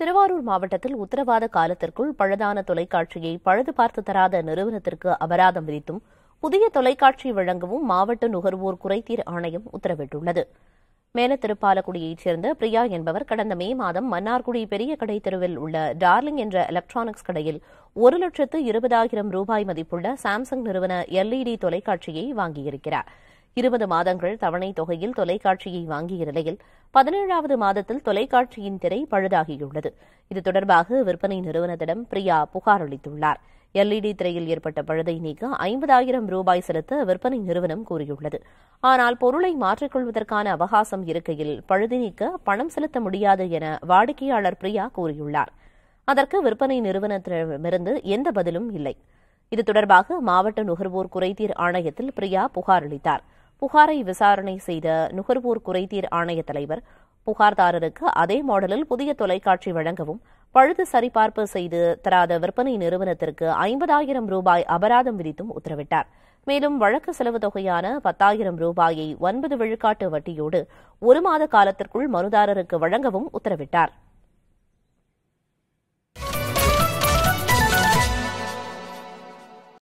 திருவாரூர் மாவட்டத்தில் உத்தரவாத காலத்திற்குள் பழுதான தொலைக்காட்சியை பழுது பார்த்து தராத நிறுவனத்திற்கு அபராதம் விதித்தும் புதிய தொலைக்காட்சி வழங்கவும் மாவட்ட நுகர்வோர் குறைதீர் ஆணையம் உத்தரவிட்டுள்ளது மேலத்திருப்பாலக்குடியைச் சேர்ந்த பிரியா என்பவர் கடந்த மே மாதம் மன்னார்குடி பெரிய கடை தெருவில் உள்ள டார்லிங் என்ற எலக்ட்ரானிக்ஸ் கடையில் ஒரு லட்சத்து இருபதாயிரம் ரூபாய் மதிப்புள்ள சாம்சங் நிறுவன எல்இடி தொலைக்காட்சியை வாங்கியிருக்கிறார் இருபது மாதங்கள் தவணை தொகையில் தொலைக்காட்சியை வாங்கிய நிலையில் பதினேழாவது மாதத்தில் தொலைக்காட்சியின் திரை பழுதாகியுள்ளது இது தொடர்பாக விற்பனை நிறுவனத்திடம் பிரியா புகார் அளித்துள்ளார் எல்இடி திரையில் ஏற்பட்ட பழுதை நீக்க ஐம்பதாயிரம் ரூபாய் செலுத்த விற்பனை நிறுவனம் கூறியுள்ளது ஆனால் பொருளை மாற்றிக்கொள்வதற்கான அவகாசம் இருக்கையில் பழுது நீக்க பணம் செலுத்த முடியாது என வாடிக்கையாளர் பிரியா கூறியுள்ளார் அதற்கு விற்பனை நிறுவனத்திடமிருந்து எந்த பதிலும் இல்லை இது தொடர்பாக மாவட்ட நுகர்வோர் குறைதீர் ஆணையத்தில் பிரியா புகார் அளித்தார் புகாரை விசாரணை செய்த நுகர்வோர் குறைதீர் ஆணைய தலைவர் புகார்தாரருக்கு அதே மாடலில் புதிய தொலைக்காட்சி வழங்கவும் பழுது சரிபார்ப்பு செய்து தராத விற்பனை நிறுவனத்திற்கு ஐம்பதாயிரம் ரூபாய் அபராதம் விதித்தும் உத்தரவிட்டார் மேலும் வழக்கு செலவு தொகையான பத்தாயிரம் ரூபாயை ஒன்பது விழுக்காட்டு வட்டியோடு ஒரு மாத காலத்திற்குள் மனுதாரருக்கு வழங்கவும் உத்தரவிட்டார்